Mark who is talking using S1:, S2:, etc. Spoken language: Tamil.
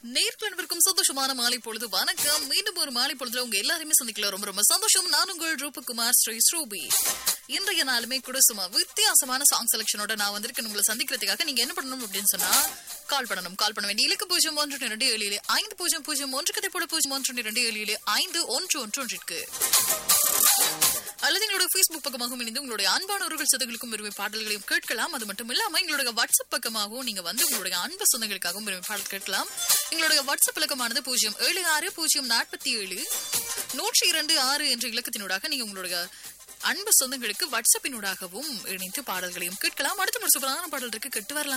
S1: நேர்கள் அனைவருக்கும் சந்தோஷமான மாலை பொழுது வணக்கம் மீண்டும் ஒரு மாலை பொழுதுல உங்க எல்லாருமே சந்திக்கல ரொம்ப ரொம்ப சந்தோஷம் நான் உங்கள் ரூபகுமார் ஸ்ரீ ஸ்ரூபி இன்றைய நாளுமே கூட சும்மா வித்தியாசமான சாங் செலக்ஷனோட நான் வந்திருக்கேன் உங்களை சந்திக்கிறதுக்காக நீங்க என்ன பண்ணணும் அப்படின்னு சொன்னா கால் பண்ணணும் கால் பண்ண வேண்டிய இலக்கு பூஜ்ஜியம் ஒன்று இரண்டு ஏழு ஏழு ஐந்து பூஜ்ஜியம் பூஜ்ஜியம் ஒன்று கதை போட பூஜ்ஜியம் ஒன்று இரண்டு ஏழு ஏழு ஐந்து ஒன்று ஒன்று ஒன்றிற்கு அல்லது எங்களோட ஃபேஸ்புக் பக்கமாகவும் இணைந்து உங்களுடைய அன்பானவர்கள் சதங்களுக்கும் விரும்பி பாடல்களையும் கேட்கலாம் அது மட்டும் இல்லாம எங்களுடைய வாட்ஸ்அப் பக்கமாகவும் நீங்க வந்து உங்களுடைய அன்பு சொந்தங்களுக்காகவும் விரும்பி பாடல் கேட்கலாம் எங்களுடைய வாட்ஸ்அப் இலக்கமானது பூஜ்ஜியம் ஏழு ஆறு பூஜ்ஜியம் நாற்பத்தி ஏழு நூற்றி இரண்டு ஆறு என்ற இலக்கத்தினூடாக நீங்க உங்களுடைய அன்பு சொந்தங்களுக்கு வாட்ஸ்அப்பினூடாகவும் இணைத்து பாடல்களையும் கேட்கலாம் அடுத்த ஒரு சூப்பரான பாடல் இருக்கு கேட்டு வரலாம்